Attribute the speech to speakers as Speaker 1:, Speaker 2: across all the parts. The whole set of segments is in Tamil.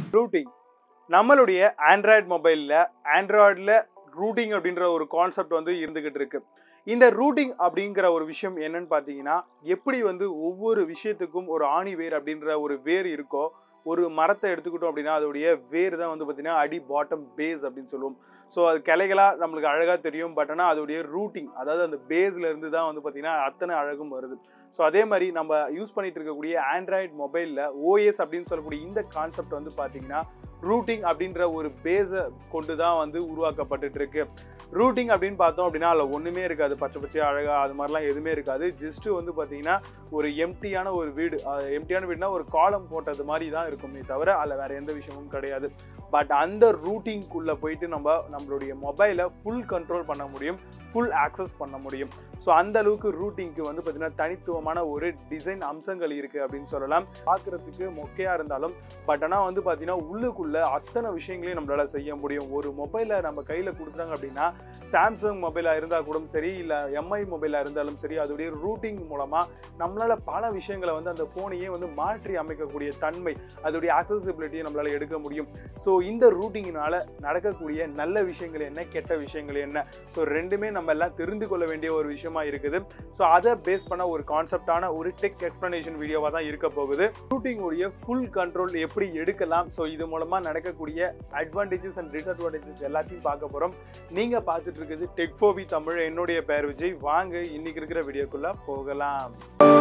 Speaker 1: ரூட்டிங் நம்மளுடைய ஆண்ட்ராய்டு மொபைலில் ஆண்ட்ராய்டில் ரூட்டிங் அப்படின்ற ஒரு கான்செப்ட் வந்து இருந்துகிட்டு இருக்கு இந்த ரூட்டிங் அப்படிங்கிற ஒரு விஷயம் என்னன்னு பார்த்தீங்கன்னா எப்படி வந்து ஒவ்வொரு விஷயத்துக்கும் ஒரு ஆணி வேர் அப்படின்ற ஒரு வேர் இருக்கோ ஒரு மரத்தை எடுத்துக்கிட்டோம் அப்படின்னா அதோடைய வேர் தான் வந்து பார்த்தீங்கன்னா அடி பாட்டம் பேஸ் அப்படின்னு சொல்லுவோம் ஸோ அது கிளைகளாக நம்மளுக்கு அழகாக தெரியும் பட் ஆனால் அதோடைய ரூட்டிங் அதாவது அந்த பேஸ்ல இருந்து தான் வந்து பார்த்தீங்கன்னா அத்தனை அழகும் வருது ஸோ அதே மாதிரி நம்ம யூஸ் பண்ணிட்டு இருக்கக்கூடிய ஆண்ட்ராய்டு மொபைலில் ஓஎஸ் அப்படின்னு சொல்லக்கூடிய இந்த கான்செப்ட் வந்து பார்த்தீங்கன்னா ரூட்டிங் அப்படின்ற ஒரு பேஸை கொண்டு தான் வந்து உருவாக்கப்பட்டுட்டு இருக்கு ரூட்டிங் அப்படின்னு பார்த்தோம் அப்படின்னா அதில் ஒன்றுமே இருக்காது பச்சை பச்சை அழகா அது மாதிரிலாம் எதுவுமே இருக்காது ஜஸ்ட் வந்து பார்த்தீங்கன்னா ஒரு எம்டியான ஒரு வீடு எம்டியான வீடுனா ஒரு காலம் போட்டது மாதிரி தான் இருக்குமே தவிர அதில் வேற எந்த விஷயமும் கிடையாது பட் அந்த ரூட்டிங்குள்ளே போயிட்டு நம்ம நம்மளுடைய மொபைலை ஃபுல் கண்ட்ரோல் பண்ண முடியும் ஃபுல் ஆக்சஸ் பண்ண முடியும் ஸோ அந்த அளவுக்கு ரூட்டிங்க்கு வந்து பார்த்தீங்கன்னா தனித்துவமான ஒரு டிசைன் அம்சங்கள் இருக்குது அப்படின்னு சொல்லலாம் பார்க்குறதுக்கு மொக்கையாக இருந்தாலும் பட் ஆனால் வந்து பார்த்தீங்கன்னா உள்ளுக்குள்ளே அத்தனை விஷயங்களையும் நம்மளால் செய்ய முடியும் ஒரு மொபைலை நம்ம கையில் கொடுத்தாங்க அப்படின்னா சாம்சங் மொபைலாக இருந்தால் கூட சரி இல்லை எம்ஐ மொபைலாக இருந்தாலும் சரி அதோடைய ரூட்டிங் மூலமாக நம்மளால் பல விஷயங்களை வந்து அந்த ஃபோனையே வந்து மாற்றி அமைக்கக்கூடிய தன்மை அதோடைய ஆக்சசிபிலிட்டியை நம்மளால் எடுக்க முடியும் ஸோ இந்த ரூட்டிங்கினால நடக்கக்கூடிய நல்ல விஷயங்கள் என்ன கெட்ட விஷயங்கள் என்ன ஸோ ரெண்டுமே நம்ம எல்லாம் தெரிந்து கொள்ள வேண்டிய ஒரு விஷயமா இருக்குது ஸோ அதை பேஸ் பண்ண ஒரு கான்செப்டான ஒரு டெக் எக்ஸ்பிளனேஷன் வீடியோவாக தான் இருக்க போகுது ரூட்டிங் உடைய ஃபுல் கண்ட்ரோல் எப்படி எடுக்கலாம் ஸோ இது மூலமாக நடக்கக்கூடிய அட்வான்டேஜஸ் அண்ட் டிஸ்அட்வான்டேஜஸ் எல்லாத்தையும் பார்க்க போகிறோம் நீங்கள் பார்த்துட்டு இருக்குது டெக் ஃபோபி தமிழ் என்னுடைய பெயர் விஜய் வாங்க இன்னைக்கு இருக்கிற வீடியோக்குள்ள போகலாம்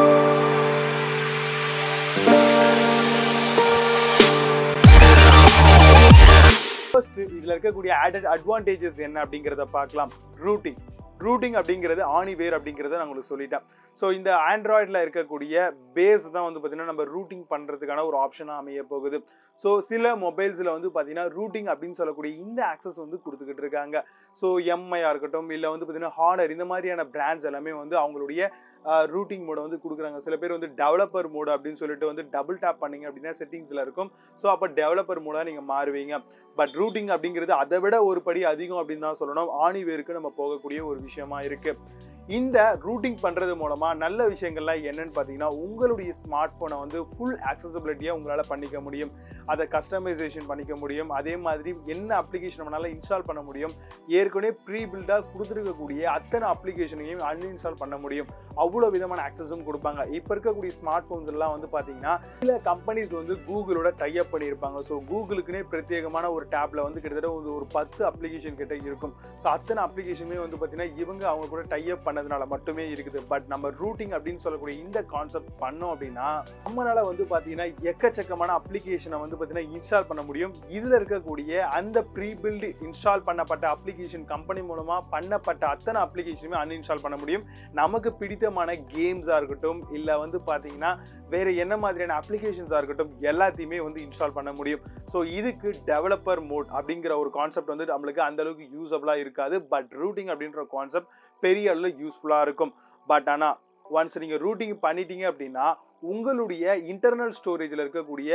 Speaker 1: ஃபர்ஸ்ட் இதில் இருக்கக்கூடிய ஆடட் அட்வான்டேஜஸ் என்ன அப்படிங்கிறத பார்க்கலாம் ரூட்டிங் ரூட்டிங் அப்படிங்கிறது ஆணி வேர் அப்படிங்கிறத நான் உங்களுக்கு சொல்லிட்டேன் ஸோ இந்த ஆண்ட்ராய்டில் இருக்கக்கூடிய பேஸ் தான் வந்து பார்த்தீங்கன்னா நம்ம ரூட்டிங் பண்ணுறதுக்கான ஒரு ஆப்ஷனாக அமைய போகுது ஸோ சில மொபைல்ஸில் வந்து பார்த்தீங்கன்னா ரூட்டிங் அப்படின்னு சொல்லக்கூடிய இந்த ஆக்சஸ் வந்து கொடுத்துக்கிட்டு இருக்காங்க ஸோ எம்ஐயாக இருக்கட்டும் இல்லை வந்து பார்த்தீங்கன்னா ஹானர் இந்த மாதிரியான பிராண்ட்ஸ் எல்லாமே வந்து அவங்களுடைய ரூட்டிங் மோடை வந்து கொடுக்குறாங்க சில பேர் வந்து டெவலப்பர் மோடு அப்படின்னு சொல்லிட்டு வந்து டபுள் டேப் பண்ணீங்க அப்படின்னா செட்டிங்ஸில் இருக்கும் ஸோ அப்போ டெவலப்பர் மோடாக நீங்கள் மாறுவீங்க பட் ரூட்டிங் அப்படிங்கிறது அதை விட ஒரு படி அதிகம் அப்படின்னு தான் சொல்லணும் ஆணிவேருக்கு நம்ம போகக்கூடிய ஒரு விஷயமா இருக்கு இந்த ரூட்டிங் பண்ணுறது மூலமாக நல்ல விஷயங்கள்லாம் என்னன்னு பார்த்தீங்கன்னா உங்களுடைய ஸ்மார்ட் ஃபோனை வந்து ஃபுல் ஆக்சசபிலிட்டியாக உங்களால் பண்ணிக்க முடியும் அதை கஸ்டமைசேஷன் பண்ணிக்க முடியும் அதே மாதிரி என்ன அப்ளிகேஷன் நம்மளால் இன்ஸ்டால் பண்ண முடியும் ஏற்கனவே ப்ரீ பில்டாக கொடுத்துருக்கக்கூடிய அத்தனை அப்ளிகேஷனையும் அன்இன்ஸ்டால் பண்ண முடியும் அவ்வளோ விதமான ஆக்சஸும் கொடுப்பாங்க இப்போ இருக்கக்கூடிய ஸ்மார்ட் ஃபோன்ஸ் எல்லாம் வந்து பார்த்தீங்கன்னா சில கம்பெனிஸ் வந்து கூகுளோட டைப் பண்ணியிருப்பாங்க ஸோ கூகுளுக்குனே பிரத்யேகமான ஒரு டேப்ல வந்து கிட்டத்தட்ட ஒரு ஒரு பத்து அப்ளிகேஷன் கிட்ட இருக்கும் ஸோ அத்தனை அப்ளிகேஷனுமே வந்து பார்த்தீங்கன்னா இவங்க அவங்க கூட டைப் பண்ணதுனால மட்டுமே இருக்குது பட் நம்ம ரூட்டிங் அப்படின்னு சொல்லக்கூடிய இந்த கான்செப்ட் பண்ணோம் அப்படின்னா நம்மளால வந்து பார்த்தீங்கன்னா எக்கச்சக்கமான அப்ளிகேஷனை வந்து பார்த்தீங்கன்னா இன்ஸ்டால் பண்ண முடியும் இதில் இருக்கக்கூடிய அந்த ப்ரீ பில்டு இன்ஸ்டால் பண்ணப்பட்ட அப்ளிகேஷன் கம்பெனி மூலமாக பண்ணப்பட்ட அத்தனை அப்ளிகேஷனுமே அன்இன்ஸ்டால் பண்ண முடியும் நமக்கு பிடித்தமான கேம்ஸாக இருக்கட்டும் இல்லை வந்து பார்த்தீங்கன்னா வேறு என்ன மாதிரியான அப்ளிகேஷன்ஸாக இருக்கட்டும் எல்லாத்தையுமே வந்து இன்ஸ்டால் பண்ண முடியும் ஸோ இதுக்கு டெவலப்பர் மோட் அப்படிங்கிற ஒரு கான்செப்ட் வந்து நம்மளுக்கு அந்த அளவுக்கு யூஸபிளாக இருக்காது பட் ரூட்டிங் அப்படின்ற கான்செப்ட் பெரிய அளவில் யூஸ்ஃபுல்லாக இருக்கும் பட் ஆனால் ஒன்ஸ் நீங்கள் ரூட்டிங் பண்ணிட்டீங்க அப்படின்னா உங்களுடைய இன்டர்னல் ஸ்டோரேஜில் இருக்கக்கூடிய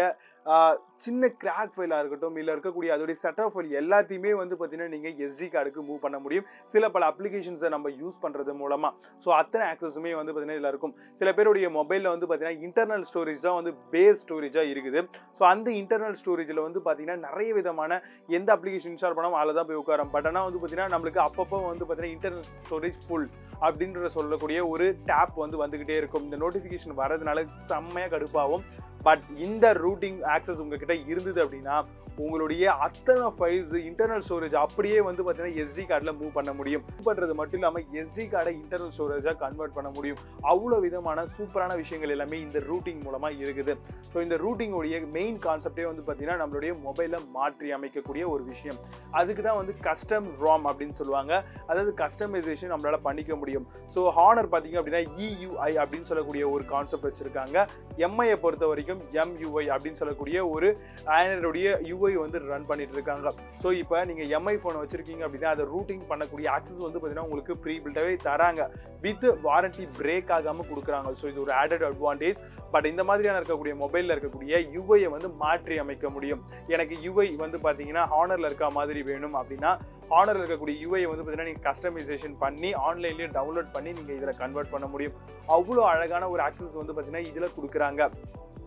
Speaker 1: சின்ன கிராக் ஃபைலாக இருக்கட்டும் இல்லை இருக்கக்கூடிய அதோடைய செட்டப் ஃபைல் எல்லாத்தையுமே வந்து பார்த்தீங்கன்னா நீங்கள் எஸ்டி கார்டுக்கு மூவ் பண்ண முடியும் சில பல அப்ளிகேஷன்ஸை நம்ம யூஸ் பண்ணுறது மூலமாக ஸோ அத்தனை ஆக்சஸுமே வந்து பார்த்தீங்கன்னா இதில் இருக்கும் சில பேருடைய மொபைலில் வந்து பார்த்தீங்கன்னா இன்டர்னல் ஸ்டோரேஜ் தான் வந்து பேஸ் ஸ்டோரேஜாக இருக்குது ஸோ அந்த இன்டர்னல் ஸ்டோரேஜில் வந்து பார்த்தீங்கன்னா நிறைய விதமான எந்த அப்ளிகேஷன் இன்ஸ்டால் பண்ணாமல் அதில் தான் போய் உட்காரம் பட் ஆனால் வந்து பார்த்தீங்கன்னா நம்மளுக்கு அப்பப்போ வந்து பார்த்தீங்கன்னா இன்டர்னல் ஸ்டோரேஜ் ஃபுல் அப்படின்ற சொல்லக்கூடிய ஒரு டேப் வந்து வந்துக்கிட்டே இருக்கும் இந்த நோட்டிஃபிகேஷன் வரதுனால செம்மையாக கடுப்பாகும் பட் இந்த ரூட்டிங் ஆக்சஸ் உங்ககிட்ட இருந்தது அப்படின்னா உங்களுடைய அத்தனை ஃபைல்ஸ் இன்டர்னல் ஸ்டோரேஜ் அப்படியே வந்து பார்த்தீங்கன்னா எஸ்டி கார்டில் மூவ் பண்ண முடியும் மூவ் பண்ணுறது மட்டும் இல்லாமல் எஸ்டி கார்டை இன்டர்னல் ஸ்டோரேஜாக கன்வெர்ட் பண்ண முடியும் அவ்வளோ விதமான சூப்பரான விஷயங்கள் எல்லாமே இந்த ரூட்டிங் மூலமாக இருக்குது ஸோ இந்த ரூட்டிங்கோடைய மெயின் கான்செப்டே வந்து பார்த்தீங்கன்னா நம்மளுடைய மொபைலை மாற்றி அமைக்கக்கூடிய ஒரு விஷயம் அதுக்கு தான் வந்து கஸ்டம் ராம் அப்படின்னு சொல்லுவாங்க அதாவது கஸ்டமைசேஷன் நம்மளால் பண்ணிக்க முடியும் ஸோ ஹானர் பார்த்தீங்க அப்படின்னா இயூஐ அப்படின்னு சொல்லக்கூடிய ஒரு கான்செப்ட் வச்சுருக்காங்க எம்ஐயை பொறுத்த வரைக்கும் எம்யூஐ அப்படின்னு சொல்லக்கூடிய ஒரு ஆண்ட்ராய்டுடைய யூ யூஐ வந்து ரன் பண்ணிட்டு இருக்காங்க ஸோ இப்போ நீங்கள் எம்ஐ ஃபோன் வச்சிருக்கீங்க அப்படின்னா அதை ரூட்டிங் பண்ணக்கூடிய ஆக்சஸ் வந்து பார்த்தீங்கன்னா உங்களுக்கு ப்ரீ பில்டாகவே தராங்க வித் வாரண்டி பிரேக் ஆகாமல் கொடுக்குறாங்க ஸோ இது ஒரு ஆடட் அட்வான்டேஜ் பட் இந்த மாதிரியான இருக்கக்கூடிய மொபைலில் இருக்கக்கூடிய யூஐயை வந்து மாற்றி அமைக்க முடியும் எனக்கு யூஐ வந்து பார்த்தீங்கன்னா ஹானரில் இருக்க மாதிரி வேணும் அப்படின்னா ஹானரில் இருக்கக்கூடிய யூஐ வந்து பார்த்தீங்கன்னா நீங்கள் கஸ்டமைசேஷன் பண்ணி ஆன்லைன்லேயே டவுன்லோட் பண்ணி நீங்கள் இதில் கன்வெர்ட் பண்ண முடியும் அவ்வளோ அழகான ஒரு ஆக்சஸ் வந்து பார்த்தீங்கன்னா இதில் கொடுக்குறாங்க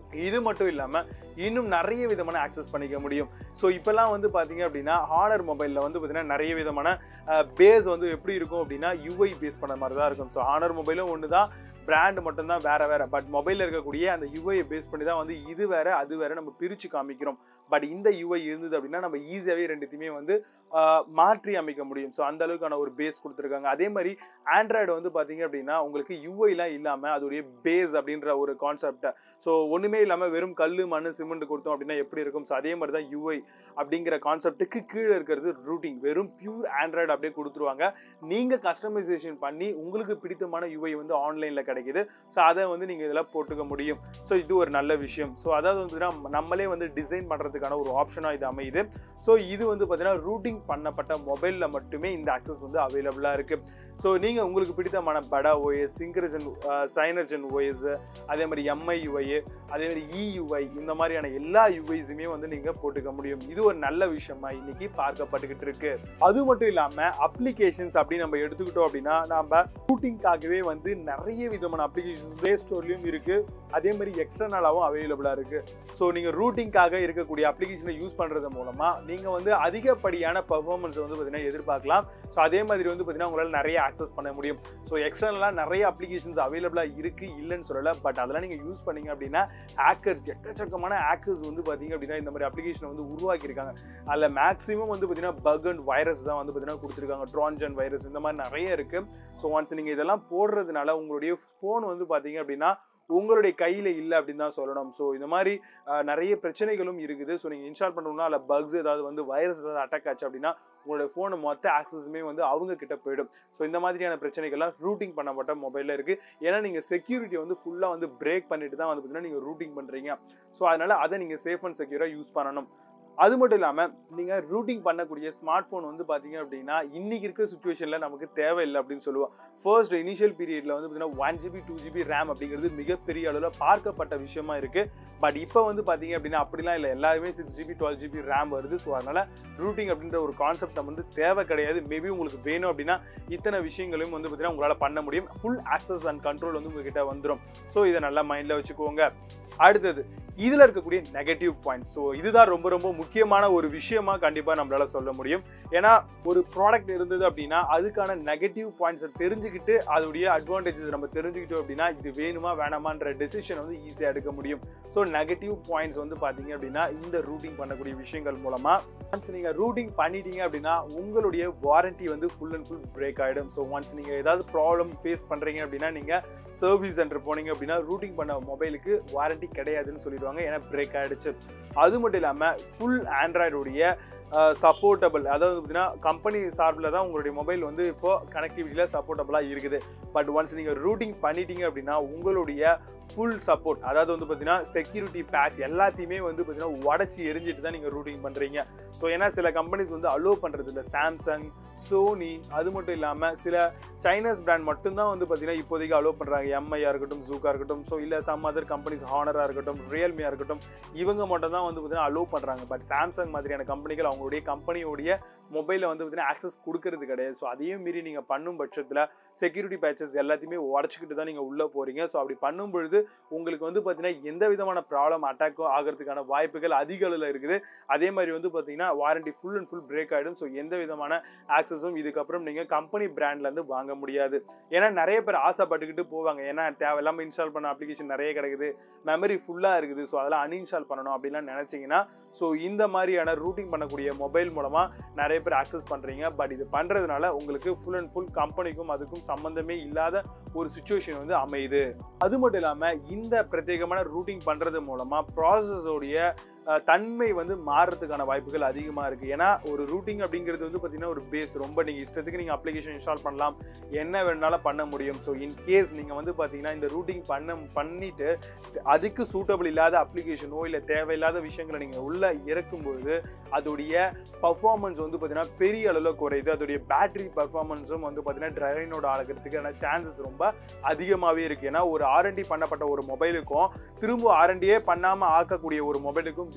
Speaker 1: இது மட்டும் இல்லாமல் இன்னும் நிறைய விதமான ஆக்சஸ் பண்ணிக்க முடியும் ஸோ இப்போல்லாம் வந்து பார்த்தீங்க அப்படின்னா ஹானர் மொபைலில் வந்து பார்த்தீங்கன்னா நிறைய விதமான பேஸ் வந்து எப்படி இருக்கும் அப்படின்னா யூஐ பேஸ் பண்ண மாதிரி தான் இருக்கும் ஸோ ஹானர் மொபைலும் ஒன்று தான் பிராண்ட் மட்டும்தான் வேற வேற பட் மொபைலில் இருக்கக்கூடிய அந்த யூஐயை பேஸ் பண்ணி தான் வந்து இது வேற அது வேற நம்ம பிரித்து காமிக்கிறோம் பட் இந்த யூஐ இருந்தது அப்படின்னா நம்ம ஈஸியாகவே ரெண்டுத்தையுமே வந்து ஆஹ், மாற்றி அமைக்க முடியும் ஸோ அந்த அளவுக்கான ஒரு பேஸ் கொடுத்துருக்காங்க அதே மாதிரி ஆண்ட்ராய்டு வந்து பார்த்தீங்க அப்படின்னா உங்களுக்கு யூஐலாம் இல்லாமல் அதோடைய பேஸ் அப்படின்ற ஒரு கான்செப்டை ஸோ ஒன்றுமே இல்லாமல் வெறும் கல் மண் சிமெண்ட் கொடுத்தோம் அப்படின்னா எப்படி இருக்கும் ஸோ அதே மாதிரி தான் யூஐ அப்படிங்கிற கான்செப்ட்டுக்கு கீழே இருக்கிறது ரூட்டிங் வெறும் பியூர் ஆண்ட்ராய்டு அப்படியே கொடுத்துருவாங்க நீங்கள் கஸ்டமைசேஷன் பண்ணி உங்களுக்கு பிடித்தமான யூஐ வந்து ஆன்லைனில் கிடைக்குது ஸோ அதை வந்து நீங்கள் இதில் போட்டுக்க முடியும் ஸோ இது ஒரு நல்ல விஷயம் ஸோ அதாவது வந்து நம்ம- நம்மளே வந்து டிசைன் பண்ணுறதுக்கான ஒரு ஆப்ஷனாக இது அமையுது ஸோ இது வந்து பார்த்தீங்கன்னா ரூட்டிங் பண்ணப்பட்ட மொபைலில் மட்டுமே இந்த ஆக்சஸ் வந்து அவைலபிளாக இருக்குது ஸோ நீங்கள் உங்களுக்கு பிடித்தமான படா ஓஎஸ் சிங்கரஜன் சைனர்ஜன் ஓஎஸ் அதே மாதிரி எம்ஐ யூஐ அதே மாதிரி இயூஐ இந்த மாதிரியான எல்லா யூஐஸுமே வந்து நீங்கள் போட்டுக்க முடியும் இது ஒரு நல்ல விஷயமா இன்னைக்கு பார்க்கப்பட்டுக்கிட்டு இருக்கு அது மட்டும் இல்லாமல் அப்ளிகேஷன்ஸ் அப்படின்னு நம்ம எடுத்துக்கிட்டோம் அப்படின்னா நம்ம ரூட்டிங்காகவே வந்து நிறைய விதமான அப்ளிகேஷன் ப்ளே ஸ்டோர்லையும் இருக்கு அதே மாதிரி எக்ஸ்டர்னலாகவும் அவைலபிளாக இருக்கு ஸோ நீங்கள் ரூட்டிங்காக இருக்கக்கூடிய அப்ளிகேஷனை யூஸ் பண்ணுறது மூலமாக நீங்கள் வந்து அதிகப்படியான பர்ஃபார்மன்ஸ் வந்து பார்த்தீங்கன்னா எதிர்பார்க்கலாம் ஸோ அதே மாதிரி வந்து பார்த்தீங்கன்னா உங்களால் நிறைய ஆக்சஸ் பண்ண முடியும் ஸோ எக்ஸ்டர்னலாக நிறைய அப்ளிகேஷன்ஸ் அவைலபிளாக இருக்குது இல்லைன்னு சொல்லலை பட் அதெல்லாம் நீங்கள் யூஸ் பண்ணீங்க அப்படின்னா ஹேக்கர்ஸ் எக்கச்சக்கமான ஹேக்கர்ஸ் வந்து பார்த்தீங்க அப்படின்னா இந்த மாதிரி அப்ளிகேஷனை வந்து உருவாக்கியிருக்காங்க அதில் மேக்ஸிமம் வந்து பார்த்தீங்கன்னா பக் அண்ட் வைரஸ் தான் வந்து பார்த்தீங்கன்னா கொடுத்துருக்காங்க ட்ரான்ஜன் வைரஸ் இந்த மாதிரி நிறைய இருக்குது ஸோ ஒன்ஸ் நீங்கள் இதெல்லாம் போடுறதுனால உங்களுடைய ஃபோன் வந்து பார்த்தீங்க அப்படின்னா உங்களுடைய கையில் இல்லை அப்படின்னு தான் சொல்லணும் ஸோ இந்த மாதிரி அஹ், நிறைய பிரச்சனைகளும் இருக்குது ஸோ நீங்கள் இன்ஸ்டால் பண்ணணும்னா அதில் பக்ஸ் ஏதாவது வந்து வைரஸ் ஏதாவது அட்டாக் ஆச்சு அப்படின்னா உங்களுடைய ஃபோனு மொத்த ஆக்சஸுமே வந்து அவங்க கிட்ட போயிடும் ஸோ இந்த மாதிரியான பிரச்சனைகள்லாம் ரூட்டிங் பண்ணப்பட்ட மொபைலில் இருக்குது ஏன்னா நீங்கள் செக்யூரிட்டி வந்து ஃபுல்லாக வந்து பிரேக் பண்ணிட்டு தான் வந்து பார்த்தீங்கன்னா நீங்கள் ரூட்டிங் பண்ணுறீங்க ஸோ அதனால் அதை நீங்கள் சேஃப் அண்ட் செக்யூராக யூஸ் பண்ணணும் அது மட்டும் இல்லாமல் நீங்கள் ரூட்டிங் பண்ணக்கூடிய ஸ்மார்ட் ஃபோன் வந்து பார்த்தீங்க அப்படின்னா இன்னைக்கு இருக்கிற சுச்சுவேஷனில் நமக்கு தேவையில்லை அப்படின்னு சொல்லுவோம் ஃபர்ஸ்ட் இனிஷியல் பீரியடில் வந்து பார்த்தீங்கன்னா one GB two GB RAM அப்படிங்கிறது மிகப்பெரிய அளவில் பார்க்கப்பட்ட விஷயமா இருக்குது பட் இப்போ வந்து பார்த்தீங்க அப்படின்னா அப்படிலாம் இல்லை எல்லாருமே six GB twelve GB RAM வருது ஸோ அதனால் ரூட்டிங் அப்படின்ற ஒரு கான்செப்ட் வந்து தேவை கிடையாது மேபி உங்களுக்கு வேணும் அப்படின்னா இத்தனை விஷயங்களையும் வந்து பார்த்தீங்கன்னா உங்களால் பண்ண முடியும் ஃபுல் ஆக்சஸ் அண்ட் கண்ட்ரோல் வந்து உங்ககிட்ட வந்துடும் ஸோ இதை நல்லா மைண்டில் வச்சுக்கோங்க அடுத்தது இதில் இருக்கக்கூடிய நெகட்டிவ் பாயிண்ட்ஸ் ஸோ இதுதான் ரொம்ப ரொம்ப முக்கியமான ஒரு விஷயமா கண்டிப்பாக நம்மளால சொல்ல முடியும் ஏன்னா ஒரு ப்ராடக்ட் இருந்தது அப்படின்னா அதுக்கான நெகட்டிவ் பாயிண்ட்ஸை தெரிஞ்சுக்கிட்டு அதோடைய அட்வான்டேஜஸ் நம்ம தெரிஞ்சுக்கிட்டோம் அப்படின்னா இது வேணுமா வேணாமான்ற டெசிஷன் வந்து ஈஸியாக எடுக்க முடியும் ஸோ நெகட்டிவ் பாயிண்ட்ஸ் வந்து பார்த்தீங்க அப்படின்னா இந்த ரூட்டிங் பண்ணக்கூடிய விஷயங்கள் மூலமாக ஒன்ஸ் நீங்கள் ரூட்டிங் பண்ணிட்டீங்க அப்படின்னா உங்களுடைய வாரண்டி வந்து ஃபுல் அண்ட் ஃபுல் பிரேக் ஆகிடும் ஸோ ஒன்ஸ் நீங்கள் ஏதாவது ப்ராப்ளம் ஃபேஸ் பண்ணுறீங்க அப்படின்னா நீங்கள் சர்வீஸ் சென்டர் போனீங்க அப்படின்னா ரூட்டிங் பண்ண மொபைலுக்கு வாரண்டி கிடையாதுன்னு சொல்லிடுவாங்க ஏன்னா பிரேக் ஆகிடுச்சு அது மட்டும் இல்லாமல் ஃபுல் ஆண்ட்ராய்டுடைய சப்போர்ட்டபிள் அதாவது பார்த்தீங்கன்னா கம்பெனி சார்பில் தான் உங்களுடைய மொபைல் வந்து இப்போ கனெக்டிவிட்டியில் சப்போர்ட்டபுளாக இருக்குது பட் ஒன்ஸ் நீங்கள் ரூட்டிங் பண்ணிட்டீங்க அப்படின்னா உங்களுடைய ஃபுல் சப்போர்ட் அதாவது வந்து பார்த்தீங்கன்னா செக்யூரிட்டி பேட்ச் எல்லாத்தையுமே வந்து பார்த்தீங்கன்னா உடச்சி எரிஞ்சிட்டு தான் நீங்கள் ரூட்டிங் பண்ணுறீங்க ஸோ ஏன்னா சில கம்பெனிஸ் வந்து அலோவ் பண்ணுறது இல்லை சாம்சங் சோனி அது மட்டும் இல்லாமல் சில சைனீஸ் பிராண்ட் மட்டும்தான் வந்து பார்த்தீங்கன்னா இப்போதைக்கு அலோவ் பண்ணுறாங்க எம்ஐயாக இருக்கட்டும் ஜூக்காக இருக்கட்டும் ஸோ இல்லை சம் அதர் கம்பெனிஸ் ஹானராக இருக்கட்டும் ரியல்மியாக இருக்கட்டும் இவங்க மட்டும் தான் வந்து பார்த்தீங்கன்னா அலோவ் பண்ணுறாங்க பட் சாம்சங் மாதிரியான கம்பெனிகள் அவங்களுடைய கம்பெனியோடைய மொபைலில் வந்து பார்த்தீங்கன்னா ஆக்சஸ் கொடுக்கறது கிடையாது ஸோ அதையும் மீறி நீங்கள் பண்ணும் பட்சத்தில் செக்யூரிட்டி பேச்சஸ் எல்லாத்தையுமே உடச்சிக்கிட்டு தான் நீங்கள் உள்ளே போகிறீங்க ஸோ அப்படி பண்ணும் பொழுது உங்களுக்கு வந்து பார்த்தீங்கன்னா எந்த விதமான ப்ராப்ளம் அட்டாக்கோ ஆகிறதுக்கான வாய்ப்புகள் அதிக அளவில் இருக்குது அதே மாதிரி வந்து பார்த்தீங்கன்னா warranty full and full break ஆகிடும் ஸோ எந்த விதமான ஆக்சஸும் இதுக்கப்புறம் நீங்கள் கம்பெனி பிராண்ட்லேருந்து வாங்க முடியாது ஏன்னா நிறைய பேர் ஆசைப்பட்டுக்கிட்டு போவாங்க ஏன்னா தேவையில்லாமல் இன்ஸ்டால் பண்ண அப்ளிகேஷன் நிறைய கிடைக்குது மெமரி ஃபுல்லாக இருக்குது ஸோ அதெல்லாம் அன்இன்ஸ்டால் பண்ணணும் அப்படின்லாம் நினச்சிங்கன்னா ஸோ இந்த மாதிரியான ரூட்டிங் பண்ணக்கூடிய மொபைல் மூலமாக நிறைய பேர் ஆக்சஸ் பண்ணுறீங்க பட் இது பண்ணுறதுனால உங்களுக்கு ஃபுல் அண்ட் ஃபுல் கம்பெனிக்கும் அதுக்கும் சம்மந்தமே இல்லாத ஒரு சுச்சுவேஷன் வந்து அமையுது அது மட்டும் இல்லாமல் இந்த பிரத்யேகமான ரூட்டிங் பண்ணுறது மூலமாக ப்ராசஸோடைய தன்மை வந்து மாறுறதுக்கான வாய்ப்புகள் அதிகமாக இருக்குது ஏன்னா ஒரு ரூட்டிங் அப்படிங்கிறது வந்து பார்த்தீங்கன்னா ஒரு பேஸ் ரொம்ப நீங்கள் இஷ்டத்துக்கு நீங்கள் அப்ளிகேஷன் இன்ஸ்டால் பண்ணலாம் என்ன வேணாலும் பண்ண முடியும் ஸோ இன் கேஸ் நீங்கள் வந்து பார்த்தீங்கன்னா இந்த ரூட்டிங் பண்ண பண்ணிட்டு அதுக்கு சூட்டபிள் இல்லாத அப்ளிகேஷனோ இல்லை தேவையில்லாத விஷயங்களை நீங்கள் உள்ளே இறக்கும்பொழுது அதோடைய பர்ஃபார்மன்ஸ் வந்து பார்த்தீங்கன்னா பெரிய அளவில் குறையுது அதோடைய பேட்டரி பர்ஃபார்மன்ஸும் வந்து பார்த்தீங்கன்னா ட்ரைனோட ஆகிறதுக்கான சான்சஸ் ரொம்ப அதிகமாகவே இருக்குது ஏன்னா ஒரு ஆர்என்டி பண்ணப்பட்ட ஒரு மொபைலுக்கும் திரும்ப ஆர்என்டியே பண்ணாமல் ஆக்கக்கூடிய ஒரு மொபைலுக்கும்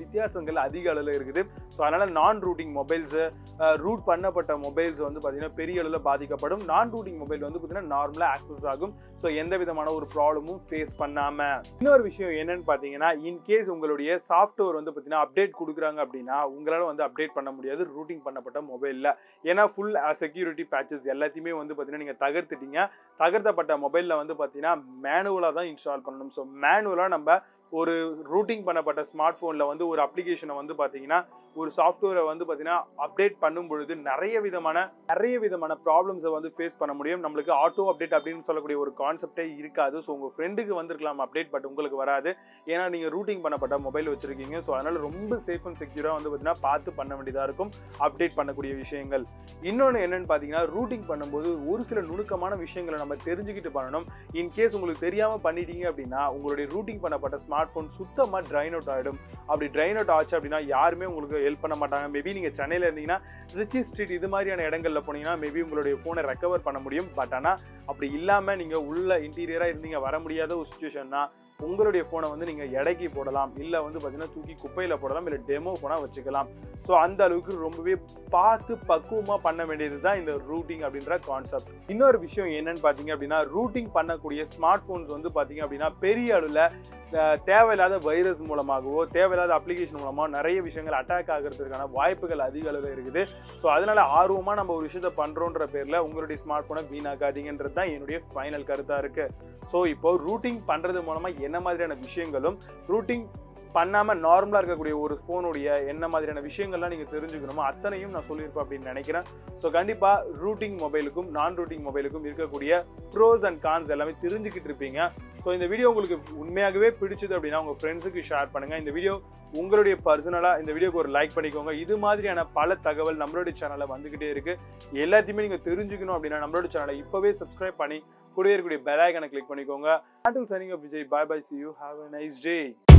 Speaker 1: வித்தியாசங்கள் அதிக அளவில் இருக்குது ஸோ அதனால் நான் ரூட்டிங் மொபைல்ஸு ரூட் பண்ணப்பட்ட மொபைல்ஸ் வந்து பார்த்தீங்கன்னா பெரிய அளவில் பாதிக்கப்படும் நான் ரூட்டிங் மொபைல் வந்து பார்த்தீங்கன்னா நார்மலாக ஆக்சஸ் ஆகும் ஸோ எந்த விதமான ஒரு ப்ராப்ளமும் ஃபேஸ் பண்ணாமல் இன்னொரு விஷயம் என்னன்னு பார்த்தீங்கன்னா இன்கேஸ் உங்களுடைய சாஃப்ட்வேர் வந்து பார்த்தீங்கன்னா அப்டேட் கொடுக்குறாங்க அப்படின்னா உங்களால் வந்து அப்டேட் பண்ண முடியாது ரூட்டிங் பண்ணப்பட்ட மொபைலில் ஏன்னா ஃபுல் செக்யூரிட்டி பேச்சஸ் எல்லாத்தையுமே வந்து பார்த்தீங்கன்னா நீங்கள் தகர்த்துட்டீங்க தகர்த்தப்பட்ட மொபைலில் வந்து பார்த்தீங்கன்னா மேனுவலாக தான் இன்ஸ்டால் பண்ணணும் ஸோ மேனுவலாக நம்ம ஒரு ரூட்டிங் பண்ணப்பட்ட ஸ்மார்ட் ஃபோனில் வந்து ஒரு அப்ளிகேஷனை வந்து பார்த்தீங்கன்னா ஒரு சாஃப்ட்வேரை வந்து பார்த்தீங்கன்னா அப்டேட் பண்ணும் பொழுது நிறைய விதமான நிறைய விதமான ப்ராப்ளம்ஸை வந்து ஃபேஸ் பண்ண முடியும் நம்மளுக்கு ஆட்டோ அப்டேட் அப்படின்னு சொல்லக்கூடிய ஒரு கான்செப்டே இருக்காது ஸோ உங்கள் ஃப்ரெண்டுக்கு வந்திருக்கலாம் அப்டேட் பட் உங்களுக்கு வராது ஏன்னா நீங்கள் ரூட்டிங் பண்ணப்பட்ட மொபைல் வச்சுருக்கீங்க ஸோ அதனால் ரொம்ப சேஃப் அண்ட் செக்யூராக வந்து பார்த்தீங்கன்னா பார்த்து பண்ண வேண்டியதாக இருக்கும் அப்டேட் பண்ணக்கூடிய விஷயங்கள் இன்னொன்று என்னென்னு பார்த்தீங்கன்னா ரூட்டிங் பண்ணும்போது ஒரு சில நுணுக்கமான விஷயங்களை நம்ம தெரிஞ்சுக்கிட்டு பண்ணணும் இன்கேஸ் உங்களுக்கு தெரியாமல் பண்ணிட்டீங்க அப்படின்னா உங்களுடைய ரூட்டிங் பண்ணப்பட்ட ஸ்மார்ட் ஃபோன் சுத்தமாக ட்ரைன் அவுட் ஆகிடும் அப்படி ட்ரைன் அவுட் ஆச்சு அப்படின்னா யாருமே உங்களுக்கு ஹெல்ப் பண்ண மாட்டாங்க மேபி நீங்கள் சென்னையில் இருந்தீங்கன்னா ரிச்சி ஸ்ட்ரீட் இது மாதிரியான இடங்களில் போனீங்கன்னா மேபி உங்களுடைய ஃபோனை ரெக்கவர் பண்ண முடியும் பட் ஆனால் அப்படி இல்லாமல் நீங்கள் உள்ள இன்டீரியராக இருந்தீங்க வர முடியாத ஒரு சுச்சுவேஷன்னா உங்களுடைய ஃபோனை வந்து நீங்கள் எடைக்கு போடலாம் இல்லை வந்து பார்த்தீங்கன்னா தூக்கி குப்பையில் போடலாம் இல்லை டெமோ ஃபோனாக வச்சுக்கலாம் ஸோ அந்த அளவுக்கு ரொம்பவே பார்த்து பக்குவமாக பண்ண வேண்டியது தான் இந்த ரூட்டிங் அப்படின்ற கான்செப்ட் இன்னொரு விஷயம் என்னன்னு பார்த்தீங்க அப்படின்னா ரூட்டிங் பண்ணக்கூடிய ஸ்மார்ட் ஃபோன்ஸ் வந்து பார்த்தீங்க அப்படின்னா பெரிய அளவில் தேவையில்லாத வைரஸ் மூலமாகவோ தேவையில்லாத அப்ளிகேஷன் மூலமாக நிறைய விஷயங்கள் அட்டாக் ஆகிறதுக்கான வாய்ப்புகள் அதிக அளவில் இருக்குது ஸோ அதனால ஆர்வமாக நம்ம ஒரு விஷயத்த பண்ணுறோன்ற பேரில் உங்களுடைய ஸ்மார்ட் ஃபோனை வீணாக்காதீங்கன்றது தான் என்னுடைய ஃபைனல் கருத்தாக இருக்குது ஸோ இப்போ ரூட்டிங் பண்ணுறது மூலமாக என்ன மாதிரியான விஷயங்களும் ரூட்டிங் பண்ணாமல் நார்மலாக இருக்கக்கூடிய ஒரு ஃபோனுடைய என்ன மாதிரியான விஷயங்கள்லாம் நீங்கள் தெரிஞ்சுக்கணுமோ அத்தனையும் நான் சொல்லியிருப்பேன் அப்படின்னு நினைக்கிறேன் ஸோ கண்டிப்பாக ரூட்டிங் மொபைலுக்கும் நான் ரூட்டிங் மொபைலுக்கும் இருக்கக்கூடிய ப்ரோஸ் அண்ட் கான்ஸ் எல்லாமே தெரிஞ்சுக்கிட்டு இருப்பீங்க ஸோ இந்த வீடியோ உங்களுக்கு உண்மையாகவே பிடிச்சது அப்படின்னா உங்கள் ஃப்ரெண்ட்ஸுக்கு ஷேர் பண்ணுங்கள் இந்த வீடியோ உங்களுடைய பர்சனலாக இந்த வீடியோக்கு ஒரு லைக் பண்ணிக்கோங்க இது மாதிரியான பல தகவல் நம்மளுடைய சேனலில் வந்துக்கிட்டே இருக்குது எல்லாத்தையுமே நீங்கள் தெரிஞ்சுக்கணும் அப்படின்னா நம்மளோட சேனலை இப்போவே சப்ஸ்கிரைப் பண்ணி கூடவே இருக்கக்கூடிய பெல் ஐக்கனை கிளிக் பண்ணிக்கோங்க until signing off Vijay bye bye see you have a nice day